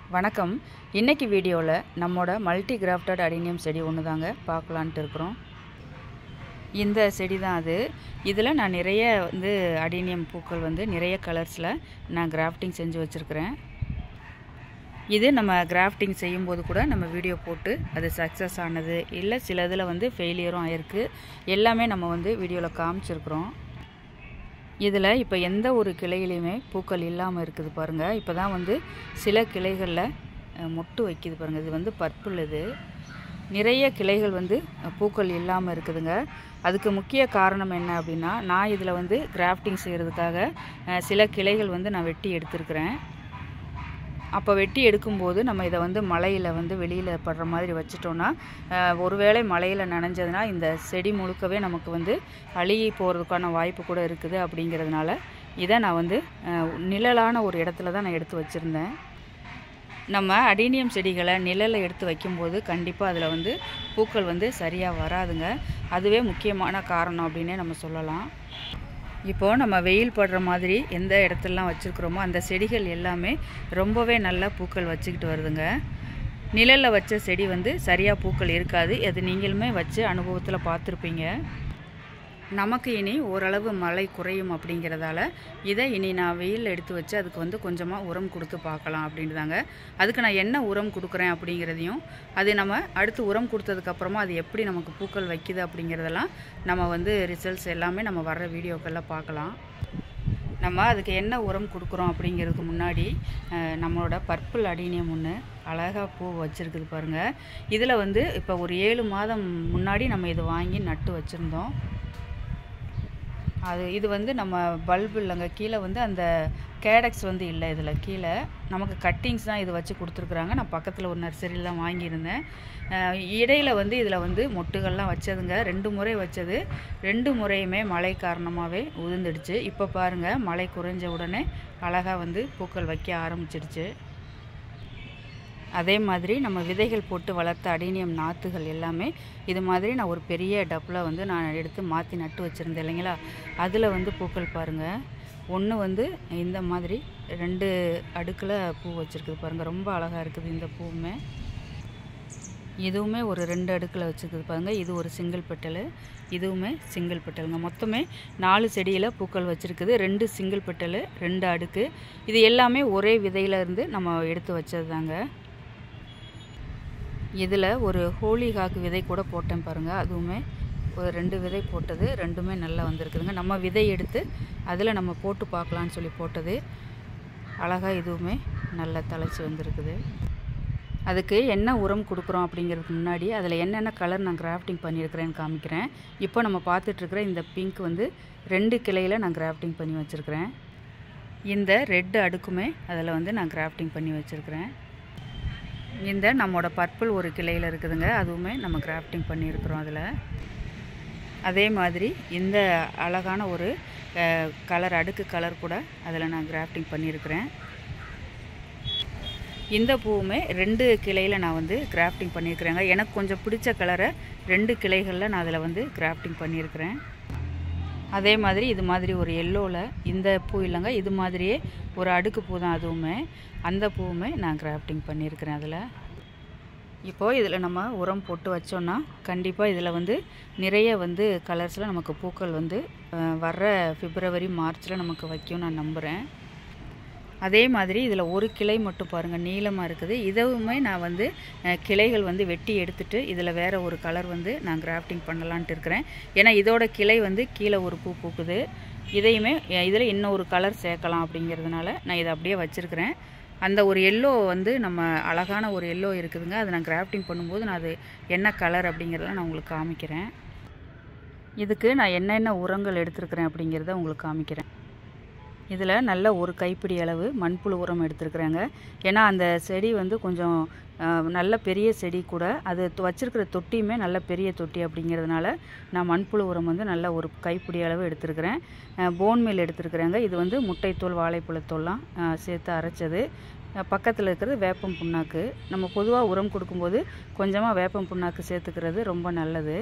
வணக்கம் இன்னைக்கு வீடியோவில் நம்மோட மல்டி கிராஃப்டட் அடினியம் செடி ஒன்று தாங்க பார்க்கலான்ட்டு இருக்கிறோம் இந்த செடி தான் அது இதில் நான் நிறைய வந்து அடினியம் பூக்கள் வந்து நிறைய கலர்ஸில் நான் கிராஃப்டிங் செஞ்சு வச்சுருக்கிறேன் இது நம்ம கிராஃப்டிங் செய்யும்போது கூட நம்ம வீடியோ போட்டு அது சக்ஸஸ் ஆனது இல்லை சில இதில் வந்து ஃபெயிலியரும் ஆயிருக்கு எல்லாமே நம்ம வந்து வீடியோவில் காமிச்சிருக்கிறோம் இதில் இப்போ எந்த ஒரு கிளையிலையுமே பூக்கள் இல்லாமல் இருக்குது பாருங்கள் இப்போ தான் வந்து சில கிளைகளில் அஹ், மொட்டு வைக்கிது பாருங்கள் இது வந்து பர்பிள் இது நிறைய கிளைகள் வந்து அஹ், பூக்கள் இல்லாமல் இருக்குதுங்க அதுக்கு முக்கிய காரணம் என்ன அப்படின்னா நான் இதில் வந்து கிராஃப்டிங் செய்கிறதுக்காக அஹ், சில கிளைகள் வந்து நான் வெட்டி எடுத்திருக்கிறேன் அப்போ வெட்டி எடுக்கும்போது நம்ம இதை வந்து மழையில் வந்து வெளியில் படுற மாதிரி வச்சிட்டோன்னா அஹ், ஒருவேளை மழையில் நனைஞ்சதுன்னா இந்த செடி முழுக்கவே நமக்கு வந்து அழுகி போகிறதுக்கான வாய்ப்பு கூட இருக்குது அப்படிங்கிறதுனால இதை நான் வந்து அஹ், நிழலான ஒரு இடத்துல தான் நான் எடுத்து வச்சுருந்தேன் நம்ம அடீனியம் செடிகளை நிழலில் எடுத்து வைக்கும்போது கண்டிப்பாக அதில் வந்து பூக்கள் வந்து சரியாக வராதுங்க அதுவே முக்கியமான காரணம் அப்படின்னே நம்ம சொல்லலாம் இப்போது நம்ம வெயில் படுற மாதிரி எந்த இடத்துலலாம் வச்சுருக்குறோமோ அந்த செடிகள் எல்லாமே ரொம்பவே நல்லா பூக்கள் வச்சுக்கிட்டு வருதுங்க நிழலில் வச்ச செடி வந்து சரியாக பூக்கள் இருக்காது அது நீங்களுமே வச்சு அனுபவத்தில் பார்த்துருப்பீங்க நமக்கு இனி ஓரளவு மழை குறையும் அப்படிங்கிறதால இதை இனி நான் வெயில் எடுத்து வச்சு அதுக்கு வந்து கொஞ்சமாக உரம் கொடுத்து பார்க்கலாம் அப்படின்றாங்க அதுக்கு நான் என்ன உரம் கொடுக்குறேன் அப்படிங்கிறதையும் அது நம்ம அடுத்து உரம் கொடுத்ததுக்கப்புறமா அது எப்படி நமக்கு பூக்கள் வைக்குது அப்படிங்கிறதெல்லாம் நம்ம வந்து ரிசல்ட்ஸ் எல்லாமே நம்ம வர்ற வீடியோக்களில் பார்க்கலாம் நம்ம அதுக்கு என்ன உரம் கொடுக்குறோம் அப்படிங்கிறதுக்கு முன்னாடி அஹ், நம்மளோட பர்பிள் அடீனியம் ஒன்று அழகாக பூ வச்சுருக்குது பாருங்கள் இதில் வந்து இப்போ ஒரு ஏழு மாதம் முன்னாடி நம்ம இதை வாங்கி நட்டு வச்சுருந்தோம் அது இது வந்து நம்ம பல்பு இல்லைங்க கீழே வந்து அந்த கேடக்ஸ் வந்து இல்லை இதில் கீழே நமக்கு கட்டிங்ஸ் தான் இது வச்சு கொடுத்துருக்குறாங்க நான் பக்கத்தில் ஒரு நர்சரியில் தான் வாங்கியிருந்தேன் அஹ் இடையில வந்து இதில் வந்து மொட்டுகள்லாம் வச்சதுங்க ரெண்டு முறை வச்சது ரெண்டு முறையுமே மழை காரணமாகவே உதிர்ந்துடுச்சு இப்போ பாருங்கள் மழை குறைஞ்ச உடனே அழகாக வந்து பூக்கள் வைக்க ஆரம்பிச்சிடுச்சு அதே மாதிரி நம்ம விதைகள் போட்டு வளர்த்த அடீனியம் நாற்றுகள் எல்லாமே இது மாதிரி நான் ஒரு பெரிய டப்பில் வந்து நான் எடுத்து மாற்றி நட்டு வச்சுருந்தேன் இல்லைங்களா அதில் வந்து பூக்கள் பாருங்கள் ஒன்று வந்து இந்த மாதிரி ரெண்டு அடுக்கில் பூ வச்சுருக்குது பாருங்கள் ரொம்ப அழகாக இருக்குது இந்த பூவுமே இதுவுமே ஒரு ரெண்டு அடுக்கில் வச்சுருக்குது பாருங்கள் இது ஒரு சிங்கிள் பெட்டல் இதுவுமே சிங்கிள் பெட்டலுங்க மொத்தமே நாலு செடியில் பூக்கள் வச்சுருக்குது ரெண்டு சிங்கிள் பெட்டல் ரெண்டு அடுக்கு இது எல்லாமே ஒரே விதையில இருந்து நம்ம எடுத்து வச்சது தாங்க இதில் ஒரு ஹோலி ஹாக் விதை கூட போட்டேன் பாருங்கள் அதுவுமே ஒரு ரெண்டு விதை போட்டது ரெண்டுமே நல்லா வந்திருக்குதுங்க நம்ம விதை எடுத்து அதில் நம்ம போட்டு பார்க்கலான்னு சொல்லி போட்டது அழகாக இதுவுமே நல்லா தழைச்சி வந்திருக்குது அதுக்கு என்ன உரம் கொடுக்குறோம் அப்படிங்கிறதுக்கு முன்னாடி அதில் என்னென்ன கலர் நான் கிராஃப்டிங் பண்ணியிருக்கிறேன்னு காமிக்கிறேன் இப்போ நம்ம பார்த்துட்ருக்குற இந்த பிங்க் வந்து ரெண்டு கிளையில் நான் கிராஃப்டிங் பண்ணி வச்சுருக்கிறேன் இந்த ரெட் அடுக்குமே அதில் வந்து நான் கிராஃப்டிங் பண்ணி வச்சுருக்கிறேன் இந்த நம்மளோட பர்பிள் ஒரு கிளையில் இருக்குதுங்க அதுவுமே நம்ம கிராஃப்டிங் பண்ணியிருக்கிறோம் அதில் அதே மாதிரி இந்த அழகான ஒரு கலர் அடுக்கு கலர் கூட அதில் நான் கிராஃப்டிங் பண்ணியிருக்கிறேன் இந்த பூவுமே ரெண்டு கிளையில் நான் வந்து கிராஃப்டிங் பண்ணியிருக்கிறேங்க எனக்கு கொஞ்சம் பிடிச்ச கலரை ரெண்டு கிளைகளில் நான் அதில் வந்து கிராஃப்டிங் பண்ணியிருக்கிறேன் அதே மாதிரி இது மாதிரி ஒரு எல்லோவில் இந்த பூ இல்லைங்க இது மாதிரியே ஒரு அடுக்கு பூ தான் அதுவுமே அந்த பூவுமே நான் கிராஃப்டிங் பண்ணியிருக்கிறேன் அதில் இப்போது இதில் நம்ம உரம் போட்டு வச்சோன்னா கண்டிப்பாக இதில் வந்து நிறைய வந்து கலர்ஸில் நமக்கு பூக்கள் வந்து அஹ், வர்ற பிப்ரவரி மார்ச்சில் நமக்கு வைக்கும் நான் நம்புகிறேன் அதே மாதிரி இதில் ஒரு கிளை மட்டும் பாருங்கள் நீளமாக இருக்குது இதுவுமே நான் வந்து அஹ், கிளைகள் வந்து வெட்டி எடுத்துட்டு இதில் வேறு ஒரு கலர் வந்து நான் கிராஃப்டிங் பண்ணலான்ட்டு இருக்கிறேன் ஏன்னா இதோட கிளை வந்து கீழே ஒரு பூ பூக்குது இதையுமே இதில் இன்னொரு கலர் சேர்க்கலாம் அப்படிங்கிறதுனால நான் இதை அப்படியே வச்சுருக்கிறேன் அந்த ஒரு எல்லோ வந்து நம்ம அழகான ஒரு எல்லோ இருக்குதுங்க அதை நான் கிராஃப்டிங் பண்ணும்போது நான் அது என்ன கலர் அப்படிங்கிறத நான் உங்களுக்கு காமிக்கிறேன் இதுக்கு நான் என்னென்ன உரங்கள் எடுத்திருக்கிறேன் அப்படிங்கிறத உங்களுக்கு காமிக்கிறேன் இதில் நல்ல ஒரு கைப்பிடி அளவு மண்புழு உரம் எடுத்துருக்குறேங்க ஏன்னா அந்த செடி வந்து கொஞ்சம் அஹ், நல்ல பெரிய செடி கூட அது தொ- வச்சிருக்கிற தொட்டியுமே நல்ல பெரிய தொட்டி அப்படிங்கிறதுனால நான் மண்புழு உரம் வந்து நல்ல ஒரு கைப்பிடி அளவு எடுத்துருக்கிறேன் போன் மீல் எடுத்துருக்குறேங்க இது வந்து முட்டைத்தோல் வாழைப்பழத்தோல்லாம் அஹ், சேர்த்து அரைச்சது பக்கத்தில் இருக்கிறது வேப்பம் புண்ணாக்கு நம்ம பொதுவாக உரம் கொடுக்கும்போது கொஞ்சமாக வேப்பம் புண்ணாக்கு சேர்த்துக்கிறது ரொம்ப நல்லது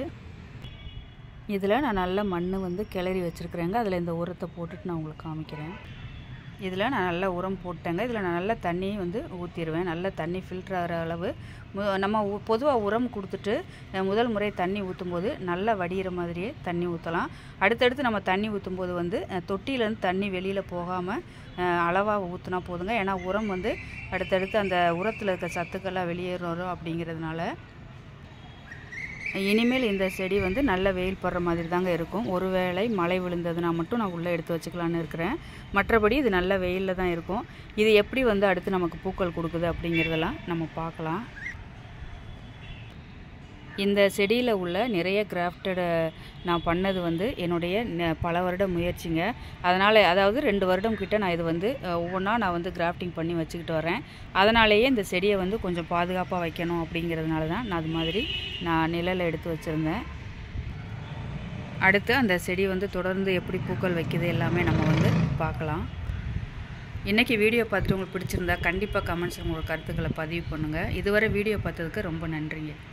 இதில் நான் நல்ல மண் வந்து கிளறி வச்சுருக்குறேங்க அதில் இந்த உரத்தை போட்டுட்டு நான் உங்களுக்கு காமிக்கிறேன் இதில் நான் நல்லா உரம் போட்டேங்க இதில் நான் நல்லா தண்ணி வந்து ஊற்றிடுவேன் நல்லா தண்ணி ஃபில்டர் ஆகிற அளவு மு- நம்ம பொதுவாக உரம் கொடுத்துட்டு அஹ், முதல் முறை தண்ணி ஊற்றும்போது நல்லா வடிகிற மாதிரியே தண்ணி ஊற்றலாம் அடுத்தடுத்து நம்ம தண்ணி ஊற்றும்போது வந்து அஹ், தொட்டியிலேருந்து தண்ணி வெளியில் போகாமல் அளவாக ஊற்றினா போதுங்க ஏன்னா உரம் வந்து அடுத்தடுத்து அந்த உரத்தில் இருக்க சத்துக்கள்லாம் வெளியேறும் அப்படிங்கிறதுனால இனிமேல் இந்த செடி வந்து நல்ல வெயில் படுற மாதிரி தாங்க இருக்கும் ஒருவேளை மழை விழுந்ததுன்னா மட்டும் நான் உள்ளே எடுத்து வச்சுக்கலான்னு இருக்கிறேன் மற்றபடி இது நல்ல வெயிலில் தான் இருக்கும் இது எப்படி வந்து அடுத்து நமக்கு பூக்கள் கொடுக்குது அப்படிங்கிறதெல்லாம் நம்ம பார்க்கலாம் இந்த செடியில் உள்ள நிறைய கிராஃப்டடை நான் பண்ணது வந்து என்னுடைய ந- பல வருட முயற்சிங்க அதனால் அதாவது ரெண்டு வருடம் கிட்ட நான் இது வந்து அஹ், ஒவ்வொன்றா நான் வந்து கிராஃப்டிங் பண்ணி வச்சுக்கிட்டு வரேன் அதனாலேயே இந்த செடியை வந்து கொஞ்சம் பாதுகாப்பாக வைக்கணும் அப்படிங்கிறதுனால தான் நான் அது மாதிரி நான் நிழலை எடுத்து வச்சுருந்தேன் அடுத்து அந்த செடி வந்து தொடர்ந்து எப்படி பூக்கள் வைக்குது எல்லாமே நம்ம வந்து பார்க்கலாம் இன்றைக்கி வீடியோ பார்த்துட்டு உங்களுக்கு பிடிச்சிருந்தா கண்டிப்பாக கமெண்ட்ஸ் உங்களோட கருத்துக்களை பதிவு பண்ணுங்கள் இதுவரை வீடியோ பார்த்ததுக்கு ரொம்ப நன்றிங்க